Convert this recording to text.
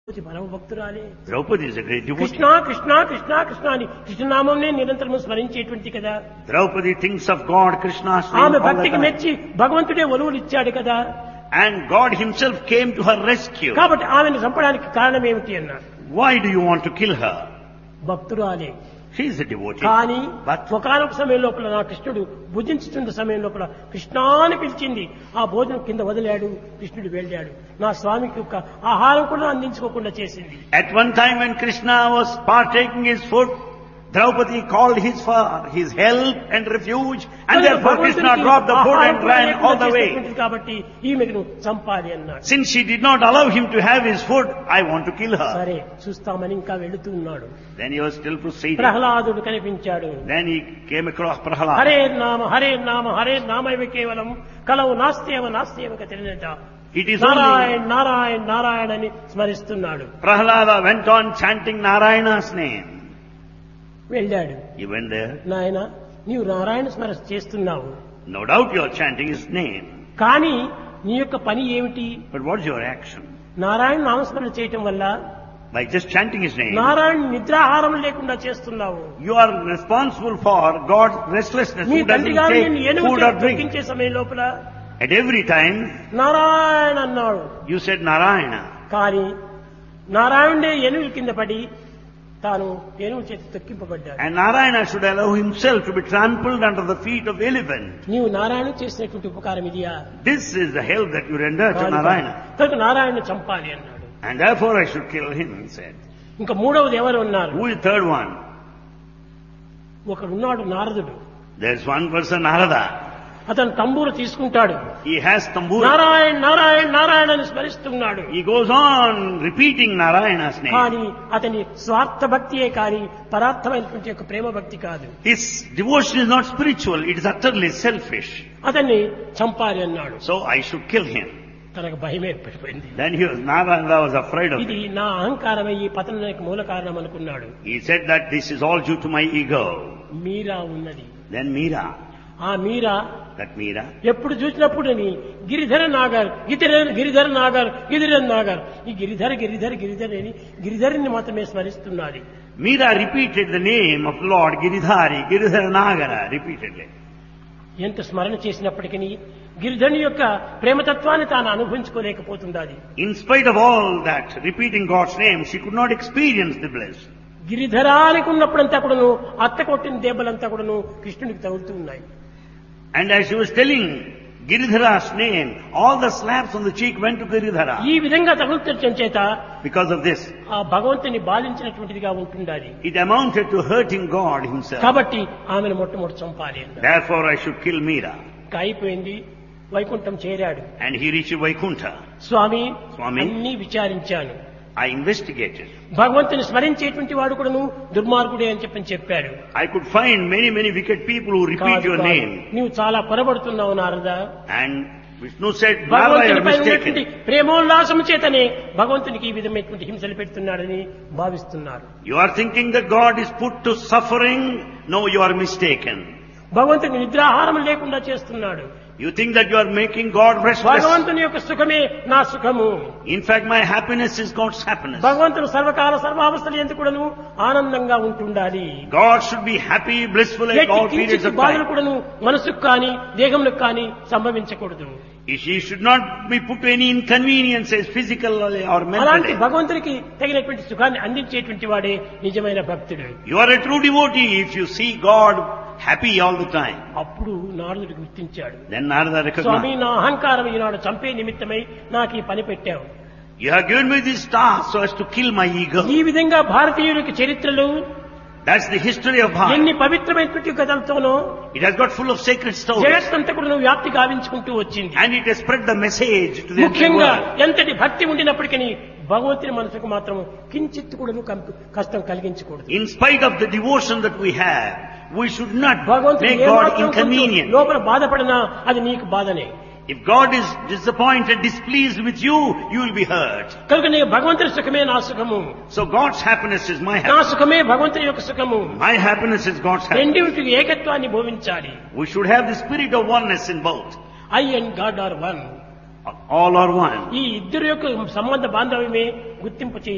ద్రౌపది పరమ భక్తురాలే Draupadi is a great devotee. Krishna Krishna Krishna Krishna అని కృష్ణనామంనే నిరంతరం స్మరించేటువంటి కదా Draupadi thinks of God, Krishna's name ఆమె all the భక్తికి time. మెచ్చి భగవంతుడే ఒలువులు ఇచ్చాడు కదా And God himself came to her rescue. కాబట్టి ఆమెను చంపడానికి కారణం ఏమిటి అన్నారు Why do you want to kill her? భక్తురాలే She is a devotee. కానీ But ఒకనొక సమయం లోపల నా కృష్ణుడు భుజించుతున్న సమయం లోపల కృష్ణ అని పిలిచింది ఆ భోజనం కింద వదిలాడు కృష్ణుడు వెళ్ళాడు నా స్వామికి ఒక ఆహారం కూడా అందించుకోకుండా చేసింది At one time when Krishna was partaking his food, Draupadi called his for his help and refuge, and therefore Krishna భగవంతునికి dropped the food ఆహారం and కూడా ran లేకుండా all the way. చేసినటువంటిది కాబట్టి ఈమెను చంపాలి అన్నాడు Since she did not allow him to have his food, I want to kill her. సరే చూస్తామని ఇంకా వెళుతూ ఉన్నాడు Then he was still proceeding. ప్రహ్లాదుడు కనిపించాడు Then he came across Prahlada. Hare నామ హరే నామ హరే నామైవ కేవలం కలవు నాస్త్యవ నాస్త్యవ తెలియట It is only Narayan Narayan Narayana అని స్మరిస్తున్నాడు Prahlada went on chanting Narayana's name. వెళ్ళాడు He went there. నాయన నీవు నారాయణ స్మర చేస్తున్నావు No doubt you are chanting his name. కానీ నీ యొక్క పని ఏమిటి But what's your action? Narayana నామస్మరణ చేయటం వల్ల By just chanting his name, Narayana నిద్రాహారం లేకుండా చేస్తున్నావు you are responsible for God's restlessness. నీ Who తండ్రి doesn't గారు నిన్ను take ఏనుగు food or చేత drink? తొక్కించే సమయం లోపల At every time, నారాయణ అన్నాడు you said Narayana. కానీ నారాయణుడే ఏనుగుల కింద పడి తాను ఏనుగు చేతి తొక్కింపబడ్డాడు And Narayana should allow himself to be trampled under the feet of elephant. నీవు నారాయణ చేసినటువంటి ఉపకారం ఇదియా This is the help that you render to కాదు కాదు. Narayana. కనుక నారాయణ చంపాలి అన్నాడు And therefore I should kill him, he said. ఇంకా మూడవది ఎవరు ఉన్నారు Who is the third one? ఒకడున్నాడు నారదుడు There's one person, Narada. అతను తంబూరు తీసుకుంటాడు He has tambura. Narayana Narayana Narayana అని స్మరిస్తున్నాడు He goes on repeating Narayana's name. కానీ అతని స్వార్థ భక్తియే కానీ పరార్థమైనటువంటి యొక్క ప్రేమ భక్తి కాదు His devotion is not spiritual, it is utterly selfish. అతన్ని చంపాలి అన్నాడు So I should kill him. తనకు భయం ఏర్పడిపోయింది Then he was, Narada was afraid of ఇది it. నా అహంకారమే ఈ పతనానికి మూల కారణం అనుకున్నాడు He said that this is all due to my ego. మీరా ఉన్నది Then Meera, ఆ మీరా that Meera, ఎప్పుడు చూసినప్పుడు నీ గిరిధర నాగర్ గిరిధర గిరిధర నాగర్ గిరిధర నాగర్ ఈ గిరిధర గిరిధర గిరిధర అని గిరిధరిని మాత్రమే స్మరిస్తున్నది Meera repeated the name of Lord Giridhari, Giridhara Nagara, repeatedly. ఎంత స్మరణ చేసినప్పటికీ గిరిధరుని యొక్క ప్రేమతత్వాన్ని తాను అనుభవించుకోలేకపోతుంది అది In spite of all that, repeating God's name, she could not experience the bliss. గిరిధరానికి ఉన్నప్పుడంతా కూడాను అత్త కొట్టిన దెబ్బలంతా కూడాను కృష్ణుడికి తగులుతూ ఉన్నాయి And as she was telling Giridhara's name, all the slaps on the cheek went to Giridhara. ఈ విధంగా తగులుతుండటం చేత Because of this, ఆ భగవంతుని బాధించినటువంటిదిగా ఉంటుండాలి it amounted to hurting God himself. కాబట్టి ఆమెను మొట్టమొదటి చంపాలి అన్నారు. Therefore I should kill Meera. ఇంకా అయిపోయింది వైకుంఠం చేరాడు And he reached Vaikuntha. స్వామి స్వామి. అన్ని విచారించాను I investigated. భగవంతుని స్మరించేటువంటి వాడు కూడాను దుర్మార్గుడే అని చెప్పని చెప్పాడు I could find many, many wicked people who repeat కాదు, your కాదు. name. నీవు చాలా పొరబడుతున్నావు నారదా And Vishnu said, Narada, you భగవంతునిపై are ఉన్నటువంటి mistaken. ప్రేమోల్లాసము చేతనే భగవంతునికి ఈ విధమైనటువంటి హింసలు పెడుతున్నాడని భావిస్తున్నారు You are thinking that God is put to suffering. No, you are mistaken. భగవంతుని నిద్రాహారం లేకుండా చేస్తున్నాడు You think that you are making God restless. భగవంతుని యొక్క సుఖమే నా సుఖము In fact, my happiness is God's happiness. భగవంతుడు సర్వకాల సర్వావస్థలు ఎందుకు కూడాను ఆనందంగా ఉంటుండాలి God should be happy, blissful at ఎట్టి all periods కించిత్ of బాధలు time. కూడాను మనసుకు కానీ దేహంలోకి కానీ సంభవించకూడదు He should not be put to any inconveniences, physical or అలాంటి mentally. భగవంతునికి తగినటువంటి సుఖాన్ని అందించేటువంటి వాడే నిజమైన భక్తుడు You are a true devotee if you see God happy all the time. అప్పుడు నారదుడు గుర్తించాడు Then Narada స్వామి recognized. నా అహంకారం ఈనాడు చంపే నిమిత్తమై నాకు ఈ పని పెట్టావు You have given me this task so as to kill my ego. ఈ విధంగా భారతీయుడికి చరిత్రలు That's the history of Bharat. ఎన్ని పవిత్రమైనటువంటి కథలతోనో It has got full of sacred stories. జగత్తంతా కూడా వ్యాప్తి గావించుకుంటూ వచ్చింది And it has spread the message to the entire ముఖ్యంగా world. ఎంతటి భక్తి ఉండినప్పటికీ భగవంతుని మనసుకు మాత్రం కించిత్ కూడా కష్టం కలిగించకూడదు In spite of the devotion that we have, we should not భగవంతుడు make God ఏమాత్రం కొంచెం inconvenient. లోపల బాధపడినా అది నీకు బాధనే If God is disappointed, displeased with you, you will be hurt. కనుక నీ భగవంతుని సుఖమే నా సుఖము So God's happiness is my నా happiness. సుఖమే భగవంతుని యొక్క సుఖము My happiness is God's happiness. రెండింటికి ఏకత్వాన్ని భోవించాలి We should have the spirit of oneness in both. I and God are one All are one. ఈ ఇద్దరు యొక్క సంబంధ బాంధవ్యమే గుర్తింపు చేయ